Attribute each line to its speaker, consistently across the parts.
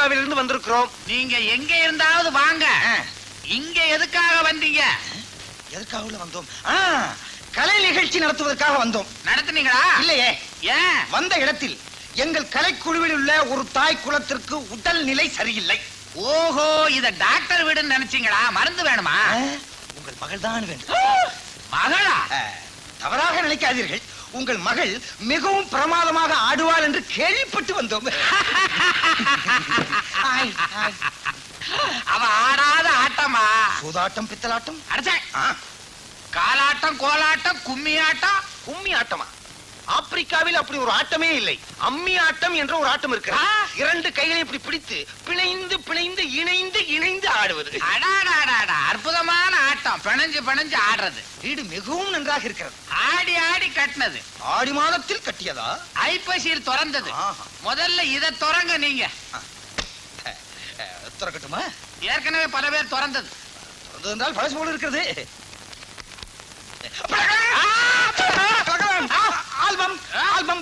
Speaker 1: ஆப்பிரிக்காவிலிருந்து வந்திருக்கிறோம்
Speaker 2: நீங்க எங்க இருந்தாவது வாங்க
Speaker 1: ஆ,
Speaker 2: இங்க எதுக்காக வந்தீங்க
Speaker 1: எதுக்காக உள்ள வந்தோம் ஆ, கலை நிகழ்ச்சி நடத்துவதற்காக வந்தோம்
Speaker 2: நடத்துனீங்களா
Speaker 1: இல்லையே
Speaker 2: ஏன்
Speaker 1: வந்த இடத்தில் எங்கள் கலைக்குழுவில் உள்ள ஒரு தாய் குலத்திற்கு உடல் நிலை சரியில்லை
Speaker 2: ஓஹோ இத டாக்டர் வீடுன்னு நினைச்சீங்களா மருந்து வேணுமா
Speaker 1: ஆ, உங்கள் மகள் தான் வேண்டும்
Speaker 2: மகளா
Speaker 1: ஆ, தவறாக நினைக்காதீர்கள் உங்கள் மகள் மிகவும் பிரமாதமாக ஆடுவாள் என்று கேள்விப்பட்டு வந்தோம் ஆய், ஆய்.
Speaker 2: அவ ஆடாத ஆட்டமா
Speaker 1: சூதாட்டம் பித்தலாட்டம்
Speaker 2: அடச்சே
Speaker 1: ஆ,
Speaker 2: காலாட்டம் கோலாட்டம் கும்மி ஆட்டம்
Speaker 1: கும்மி ஆட்டமா ஆப்பிரிக்காவில் அப்படி ஒரு ஆட்டமே இல்லை அம்மி ஆட்டம் என்ற ஒரு ஆட்டம் இருக்கிறது
Speaker 2: ஆ.
Speaker 1: இரண்டு கைகளை இப்படி பிடித்து பிணைந்து பிணைந்து இணைந்து இணைந்து ஆடுவது
Speaker 2: அடாடாடாடா அற்புதமான ஆட்டம் பிணைஞ்சு பிணைஞ்சு ஆடுறது
Speaker 1: வீடு மிகவும் நன்றாக இருக்கிறது
Speaker 2: ஆடி ஆடி கட்டினது
Speaker 1: ஆடி மாதத்தில் கட்டியதா
Speaker 2: ஐப்பசியில் திறந்தது
Speaker 1: ஆஹா.
Speaker 2: முதல்ல இத திறங்க நீங்க
Speaker 1: அஹ், அஹ், திறக்கட்டுமா
Speaker 2: ஏற்கனவே பல பேர் திறந்தது
Speaker 1: திறந்தது என்றால் பழசு போல இருக்கிறது ஆல்பம் ஆல்பம்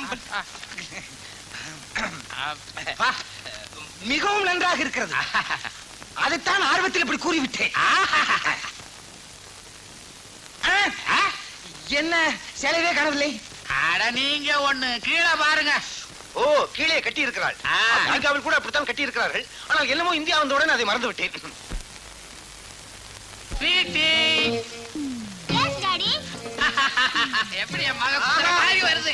Speaker 2: அப்பா.
Speaker 1: மிகவும் நன்றாக இருக்கிறது அதைத்தான் ஆர்வத்தில் இப்படி கூறிவிட்டேன் ஆ,
Speaker 2: ஆ?
Speaker 1: என்ன சேலையே காணவில்லை
Speaker 2: அட நீங்க ஒண்ணு கீழே பாருங்க
Speaker 1: ஓ கீழே கட்டி இருக்கிறாள்
Speaker 2: ஆ.
Speaker 1: அமெரிக்காவில் கூட அப்படித்தான் கட்டி இருக்கிறார்கள் ஆனால் என்னமோ இந்தியா வந்தவுடன் அதை மறந்து விட்டேன்
Speaker 2: ஸ்வீட்டி
Speaker 3: எஸ் டாடி
Speaker 2: எப்படி என் மக குதிரை மாதிரி வருது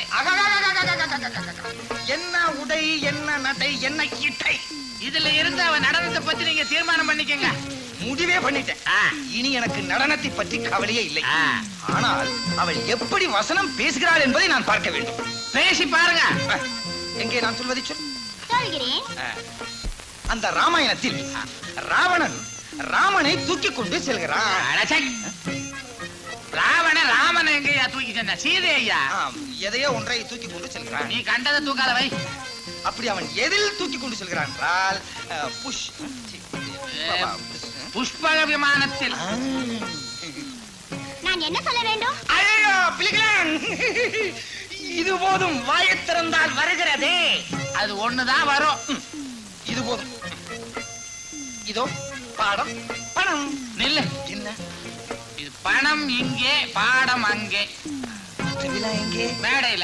Speaker 1: என்ன உடை என்ன நடை என்ன இட்டை
Speaker 2: இதுல இருந்து அவன் நடனத்தை பத்தி நீங்க தீர்மானம் பண்ணிக்கங்க
Speaker 1: முடிவே பண்ணிட்டேன்
Speaker 2: ஆ.
Speaker 1: இனி எனக்கு நடனத்தை பற்றி கவலையே இல்லை
Speaker 2: ஆ.
Speaker 1: ஆனால் அவள் எப்படி வசனம் பேசுகிறாள் என்பதை நான் பார்க்க வேண்டும்
Speaker 2: பேசி பாருங்க
Speaker 1: ஆ, எங்கே நான் சொல்வதை சொல்
Speaker 3: சொல்கிறேன்
Speaker 1: ஆ. அந்த ராமாயணத்தில் ராவணன் ராமனை தூக்கி கொண்டு செல்கிறான்
Speaker 2: அடச்சை. ராவண ராமன் எங்கய்யா தூக்கி சென்ற சீதை ஐயா
Speaker 1: ஆம், எதையோ ஒன்றை தூக்கி கொண்டு செல்கிறான்
Speaker 2: நீ கண்டதை தூக்காத வை
Speaker 1: அப்படி அவன் எதில் தூக்கி கொண்டு செல்கிறான் என்றால் ஆ, புஷ் சி, பாபா, புஷ்.
Speaker 2: புஷ்பக விமானத்தில்
Speaker 1: ஆ.
Speaker 3: நான் என்ன சொல்ல வேண்டும்
Speaker 1: ஐயோ, பிலிகளான். இது போதும் வாயைத் திறந்தால் வருகிறதே
Speaker 2: அது ஒண்ணுதான் வரும்
Speaker 1: ம், இது போதும் இதோ பாடம் பணம்
Speaker 2: நில்லு
Speaker 1: என்ன
Speaker 2: இது பணம் இங்கே பாடம் அங்கே
Speaker 1: திருவிழா எங்கே
Speaker 2: மேடையில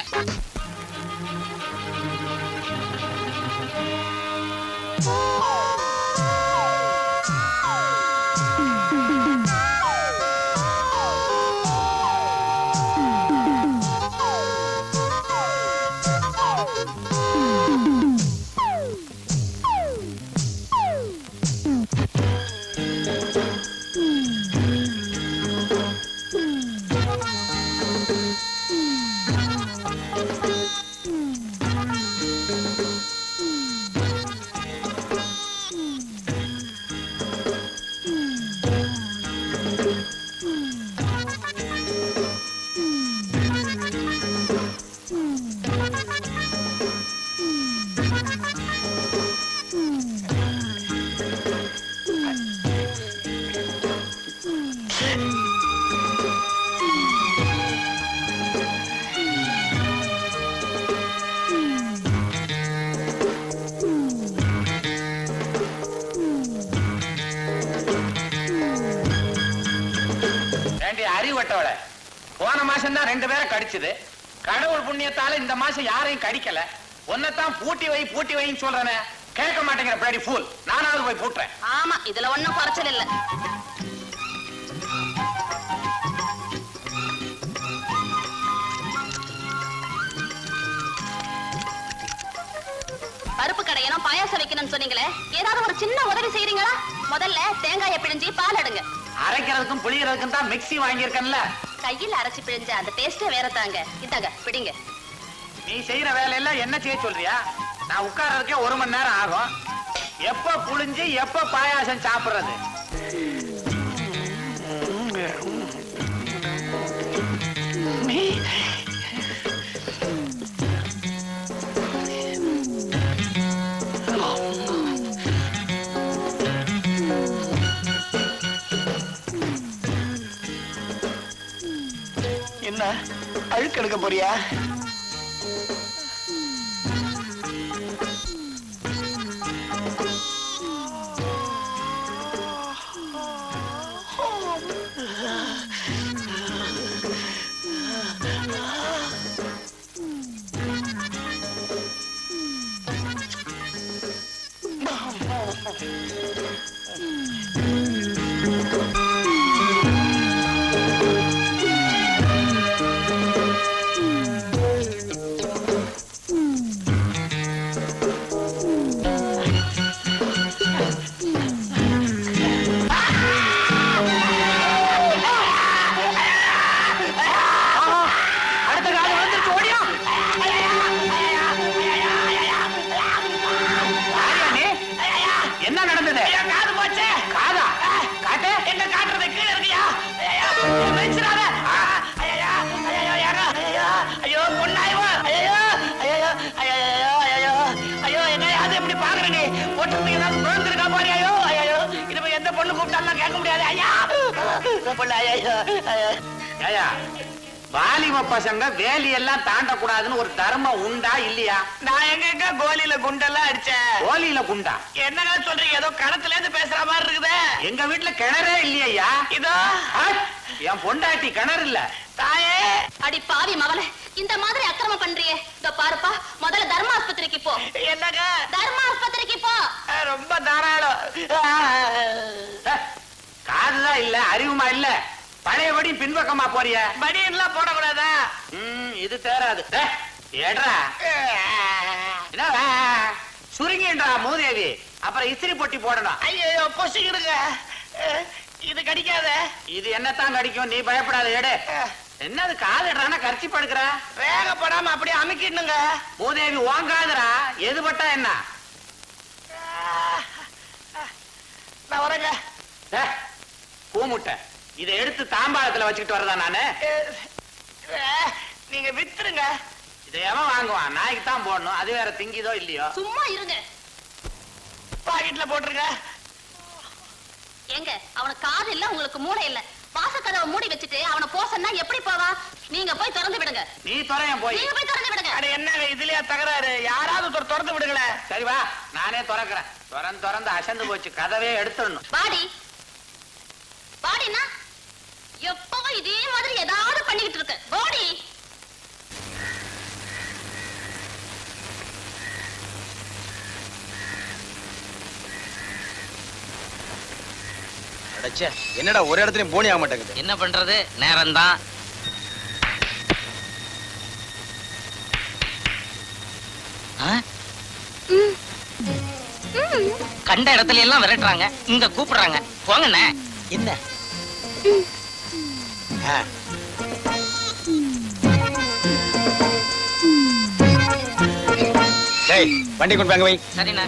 Speaker 2: ஏண்டி அறிவட்டவள போன மாசம் தான் ரெண்டு பேரை கடிச்சது கடவுள் புண்ணியத்தால இந்த மாசம் யாரையும் கடிக்கல உன்னைத்தான் பூட்டி வை பூட்டி வைன்னு சொல்றேனே கேட்க மாட்டேங்கிற பிளடி ஃபூல் நானாவது போய் பூட்டுறேன்
Speaker 3: ஆமா இதுல ஒண்ணும் குறைச்சல் இல்ல பருப்பு கடையணும் பாயாசம் வைக்கணும்னு சொன்னீங்களே ஏதாவது ஒரு சின்ன உதவி செய்றீங்களா முதல்ல தேங்காயை பிழிஞ்சு பால் எடுங்க
Speaker 2: அரைக்கிறதுக்கும் புளியறதுக்கும் தான் மிக்ஸி வாங்கியிருக்கேன்ல
Speaker 3: கையில் அரைச்சு பிழிஞ்ச அந்த டேஸ்டே வேற தாங்க இந்தாங்க பிடிங்க
Speaker 2: நீ செய்யற வேலையெல்லாம் என்ன செய்ய சொல்றியா நான் உட்கார்றதுக்கே ஒரு மணி நேரம் ஆகும் எப்ப புளிஞ்சு எப்ப பாயாசம் சாப்பிடுறது
Speaker 1: என்ன அழுக்கெடுக்க போறியா
Speaker 2: கேட்க முடியாது ஐயா புள்ள, ஐயா, ஐயா. ஐயா வாலிப பசங்க வேலியெல்லாம் தாண்டக்கூடாதுன்னு ஒரு தர்மம் உண்டா இல்லையா
Speaker 4: நான் எங்க கோலியில குண்டெல்லாம் அடிச்சேன்
Speaker 2: கோலியில குண்டா
Speaker 4: என்னங்க சொல்றீங்க ஏதோ கணத்துல இருந்து பேசுற மாதிரி இருக்குதே
Speaker 2: எங்க வீட்டுல கிணறே இல்லையா
Speaker 4: இதோ
Speaker 2: என் பொண்டாட்டி கிணறு இல்ல
Speaker 4: தாயே
Speaker 3: அடி பாவி மவள இந்த மாதிரி அக்கிரமம் பண்றியே இதோ பாருப்பா முதல்ல தர்ம ஆஸ்பத்திரிக்கு போ
Speaker 4: என்னங்க
Speaker 3: தர்ம ஆஸ்பத்திரிக்கு போ
Speaker 4: அஹ், ரொம்ப தாராளம்
Speaker 2: அஹ், காதுதான் இல்ல அறிவுமா இல்ல பழையபடி பின்பக்கமா போறிய
Speaker 4: பனியன்லாம் போடக்கூடாதா
Speaker 2: ம், இது தேராது டேய், ஏட்ரா என்ன வே? சுருங்கின்றா மூதேவி அப்புறம் இஸ்திரி பொட்டி போடணும்
Speaker 4: ஐயோ பொசிக்கிடுங்க அஹ், இது கடிக்காத
Speaker 2: இது என்னத்தான் கடிக்கும் நீ பயப்படாத எடு
Speaker 4: அஹ்,
Speaker 2: என்னது காதுடுறானா கரிச்சி படுக்கிற
Speaker 4: வேகப்படாம அப்படியே அமைக்கிடணுங்க
Speaker 2: மூதேவி ஓங்காதுடா எது பட்டா என்ன
Speaker 4: அஹ், அஹ், நான் வரேங்க
Speaker 2: டேய், பூமுட்டை இதை எடுத்து தாம்பாளத்துல வச்சுக்கிட்டு வரதா நானு
Speaker 4: அஹ், அஹ், நீங்க வித்துருங்க
Speaker 2: இதை எவன் வாங்குவான் நாய்க்கு தான் போடணும் அது வேற திங்கிதோ இல்லையோ
Speaker 3: சும்மா இருங்க
Speaker 4: பாக்கெட்ல போட்டுருங்க
Speaker 3: ஏங்க அவனுக்கு காது இல்ல உங்களுக்கு மூளை இல்ல வாசக்கதவை மூடி வச்சுட்டு அவனை போ சொன்னா எப்படி போவான் நீங்க போய் திறந்து விடுங்க
Speaker 2: நீ துறையன் போய்
Speaker 3: நீங்க போய் திறந்து விடுங்க
Speaker 4: அட என்னங்க இதுலயா தகராறு யாராவது ஒருத்தர் திறந்து விடுங்களேன்
Speaker 2: சரி வா நானே திறக்கிறேன் திறந்து திறந்து அசந்து போச்சு கதவே எடுத்துடணும்
Speaker 3: பாடி பாடினா எப்பவும் இதே மாதிரி ஏதாவது பண்ணிக்கிட்டு இருக்கு பாடி
Speaker 1: அடச்சே என்னடா ஒரு இடத்துலயும் போனி ஆக மாட்டேங்குது
Speaker 5: என்ன பண்றது நேரம்தான் ஆ? கண்ட இடத்துல எல்லாம் விரட்டுறாங்க இங்க கூப்பிடுறாங்க போங்கண்ணே
Speaker 1: என்ன டேய் வண்டி கொண்டு வாங்க வை
Speaker 5: சரிண்ணே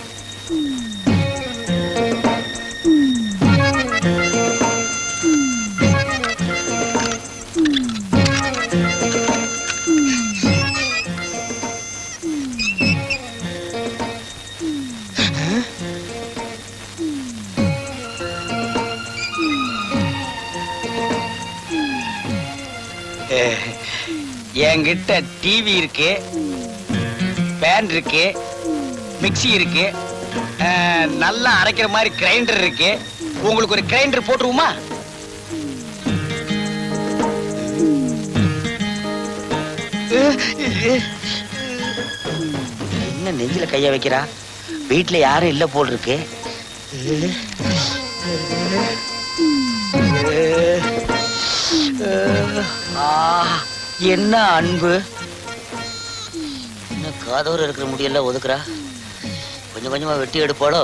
Speaker 1: என்கிட்ட டிவி இருக்கு பேன் இருக்கு மிக்ஸி இருக்கு அஹ், நல்லா அரைக்கிற மாதிரி கிரைண்டர் இருக்கு உங்களுக்கு ஒரு கிரைண்டர் போட்டுருவோமா
Speaker 5: என்ன நெஞ்சில கைய வைக்கிறா வீட்டுல யாரும் இல்ல போல் இருக்கு ஆ, என்ன அன்பு என்ன காதோர இருக்கிற முடியெல்லாம் ஒதுக்குறா கொஞ்சம் கொஞ்சமா வெட்டி எடுப்பாளோ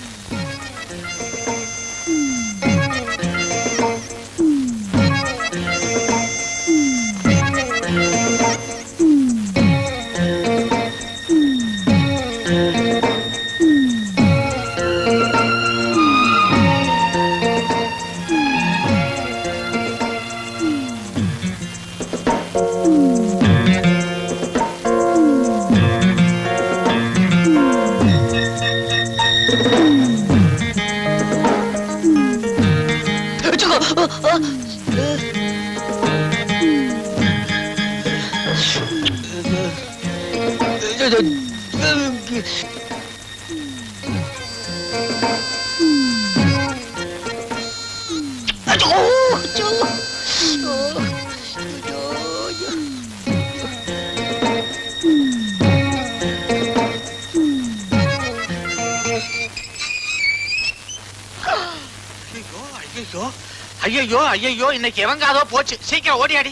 Speaker 2: ஐயோ ஐயோ ஐயோ இன்னைக்கு எவங்காதோ போச்சு சீக்கிரம் ஓடியாடி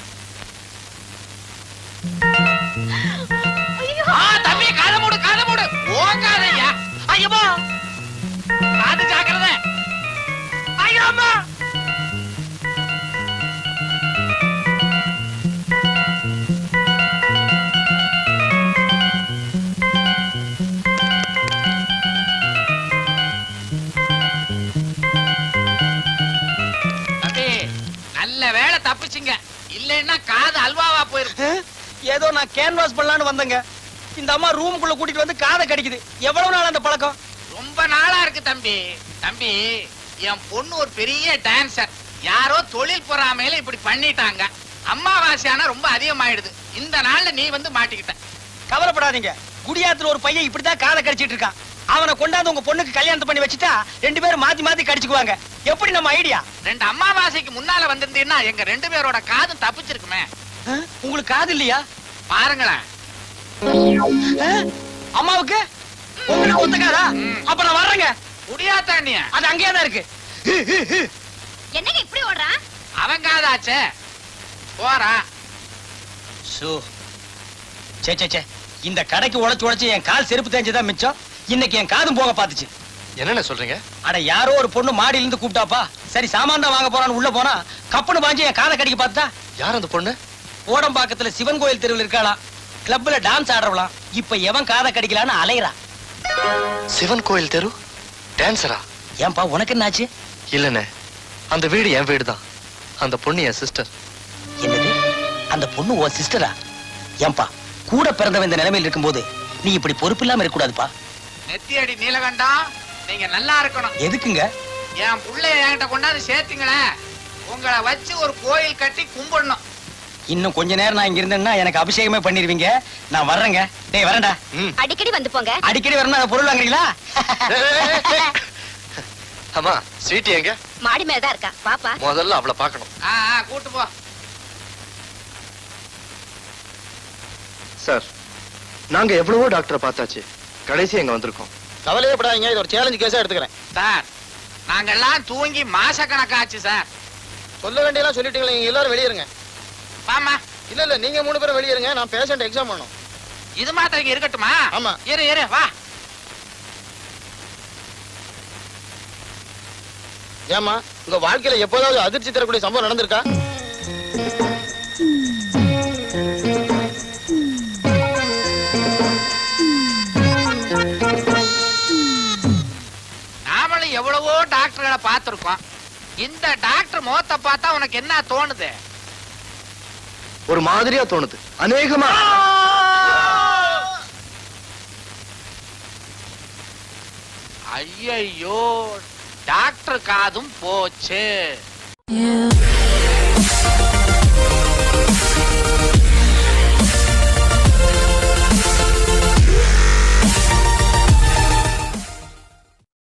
Speaker 2: ஆ, தம்பி காதை மூடு காதை மூடு ஓங்காதையா ஐயோ காது ஜாக்கிரத ஐயோ அம்மா தம்பி நல்ல வேளை தப்பிச்சிங்க இல்லைன்னா காது அல்வாவா போயிரும்
Speaker 1: ஏதோ நான் கேன்வாஸ் பண்ணலான்னு வந்தேங்க இந்த அம்மா ரூமுக்குள்ள கூட்டிட்டு வந்து காதை கடிக்குது எவ்வளவு நாள் அந்த பழக்கம்
Speaker 2: ரொம்ப நாளா இருக்கு தம்பி தம்பி என் பொண்ணு ஒரு பெரிய டான்சர் யாரோ தொழில் பொறாமையில இப்படி பண்ணிட்டாங்க அம்மாவாசையானா ரொம்ப அதிகமாயிடுது இந்த நாள்ல நீ வந்து மாட்டிக்கிட்ட
Speaker 1: கவலைப்படாதீங்க குடியாத்துல ஒரு பையன் இப்படிதான் காதை கடிச்சிட்டு இருக்கான் அவனை கொண்டாந்து உங்க பொண்ணுக்கு கல்யாணத்தை பண்ணி வச்சுட்டா ரெண்டு பேரும் மாத்தி மாத்தி கடிச்சுக்குவாங்க எப்படி நம்ம ஐடியா
Speaker 2: ரெண்டு அம்மாவாசைக்கு முன்னால வந்திருந்தீங்கன்னா எங்க ரெண்டு பேரோட காதும் தப்பிச்சிருக்குமே
Speaker 1: உங்களுக்கு காது இல்லையா
Speaker 2: பாருங்களேன்
Speaker 1: ஆ? அம்மாவுக்கு உங்களுக்கு ஒத்துக்காதா அப்ப நான் வர்றேங்க
Speaker 2: முடியாதாண்டிய
Speaker 1: அது அங்கேயே தான் இருக்கு
Speaker 3: என்னங்க இப்படி ஓடுறான்
Speaker 2: அவன் காதாச்சே போறா
Speaker 1: சோ சே சே சே இந்த கடைக்கு உழைச்சு உழைச்சு என் கால் செருப்பு தேஞ்சதான் மிச்சம் இன்னைக்கு என் காதும் போக பாத்துச்சு
Speaker 6: என்னென்ன சொல்றீங்க
Speaker 1: அட யாரோ ஒரு பொண்ணு மாடியில இருந்து கூப்பிட்டாப்பா சரி சாமான் தான் வாங்க போறான்னு உள்ள போனா கப்புன்னு பாஞ்சு என் காதை கடிக்க பார்த்தா
Speaker 6: யார் அந்த பொண்ணு
Speaker 1: ஓடம்பாக்கத்துல சிவன் கோயில் தெருவில் இருக்காளாம் கிளப்ல டான்ஸ் ஆடுறவளாம் இப்ப எவன் காதை கடிக்கலான்னு அலையறான்
Speaker 6: சிவன் கோயில் தெரு டான்சரா
Speaker 1: ஏன்பா உனக்கு என்னாச்சு
Speaker 6: இல்லண்ணே அந்த வீடு என் வீடு தான் அந்த பொண்ணு என் சிஸ்டர்
Speaker 1: என்னது அந்த பொண்ணு உன் சிஸ்டரா ஏன்பா கூட பிறந்தவன் இந்த நிலைமையில் இருக்கும்போது நீ இப்படி பொறுப்பு இல்லாம இருக்க கூடாதுப்பா
Speaker 2: நெத்தியடி நீலகண்டம் நீங்க நல்லா இருக்கணும்
Speaker 1: எதுக்குங்க
Speaker 2: என் புள்ளைய என்கிட்ட கொண்டாந்து சேர்த்தீங்களே உங்களை வச்சு ஒரு கோயில் கட்டி கும்பிடணும்
Speaker 1: இன்னும் கொஞ்ச நேரம் நான் இங்க இருந்தேன்னா எனக்கு அபிஷேகமே பண்ணிருவீங்க நான் வர்றேங்க டேய் வரேன்டா
Speaker 6: ம்.
Speaker 3: அடிக்கடி வந்து போங்க
Speaker 1: அடிக்கடி வரணும் அந்த பொருள் வாங்குறீங்களா
Speaker 6: அம்மா ஸ்வீட்டி எங்க
Speaker 3: மாடி மேலதான் இருக்கா பாப்பா
Speaker 6: முதல்ல அவளை பார்க்கணும்
Speaker 2: ஆ ஆ, கூட்டு போ
Speaker 6: சார் நாங்க எவ்வளவோ டாக்டரை பார்த்தாச்சு கடைசி எங்க வந்திருக்கோம்
Speaker 1: கவலையே படாதீங்க இது ஒரு சேலஞ்சு கேஸா எடுத்துக்கிறேன்
Speaker 2: சார் நாங்கெல்லாம் தூங்கி மாசக்கணக்காச்சு சார்
Speaker 1: சொல்ல வேண்டியெல்லாம் சொல்லிட்டீங்களா நீங்க எல்லாரும் வெளியிருங்க
Speaker 2: வாமா
Speaker 1: இல்ல இல்ல நீங்க மூணு பேரும் வெளியிருங்க நான் பேஷண்ட் எக்ஸாம் பண்ணணும்
Speaker 2: இது மாத்திரம் இங்க இருக்கட்டுமா
Speaker 1: ஆமா.
Speaker 2: இரு இரு வா
Speaker 1: ஏமா உங்க வாழ்க்கையில எப்போதாவது அதிர்ச்சி தரக்கூடிய சம்பவம் நடந்திருக்கா
Speaker 2: நாமளும் எவ்வளவோ டாக்டர்களை பார்த்திருக்கோம் இந்த டாக்டர் முகத்தை பார்த்தா உனக்கு என்ன தோணுது
Speaker 6: ஒரு மாதிரியா தோணுது அநேகமா
Speaker 2: ஐயையோ டாக்டர் காதும் போச்சு
Speaker 7: You